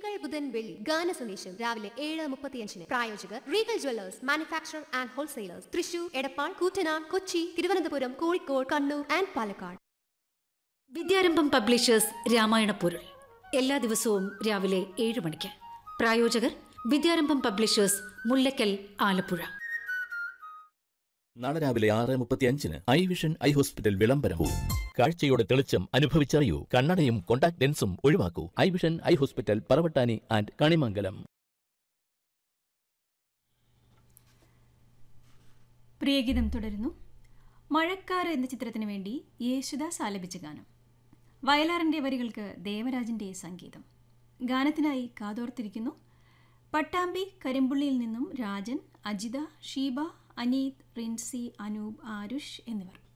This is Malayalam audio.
തിങ്കൾ ബുധൻ വെള്ളി ഗാന സന്ദേശം രാവിലെ ഏഴ് മുപ്പത്തിയഞ്ചിന് പ്രായോജകർ Regal jewellers manufacture and wholesalers Thrissur Edappal Koottanad Kochi Thiruvananthapuram Kozhikode Kannur and Palakkad Vidyarambham publishers Ramayana പൊരുൾ എല്ലാ ദിവസവും രാവിലെ ഏഴ് മണിക്ക് പ്രായോജകർ വിദ്യാരംഭം പബ്ലിഷേഴ്സ് മുല്ലക്കൽ ആലപ്പുഴ നാളെ രാവിലെ ആറ് മുപ്പത്തി അഞ്ചിന് ഐ വിഷൻ ഐ ഹോസ്പിറ്റൽ വിളംബരവും കാഴ്ചയുടെ തെളിച്ചം അനുഭവിച്ചറിയൂ കണ്ണടയും കോണ്ടാക്ട് ലെൻസും ഒഴിവാക്കൂ eye vision eye hospital Paravattani and Kanimangalam പ്രിയഗീതം തുടരുന്നു മഴക്കാർ എന്ന ചിത്രത്തിന് വേണ്ടി യേശുദാസ് ആലപിച്ച ഗാനം വയലാറിൻ്റെ വരികൾക്ക് ദേവരാജൻ്റെ സംഗീതം ഗാനത്തിനായി കാതോർത്തിരിക്കുന്നു പട്ടാമ്പി കരിമ്പുള്ളിയിൽ നിന്നും രാജൻ അജിത ഷീബ അനീത് റിൻസി അനൂപ് ആരുഷ് എന്നിവർ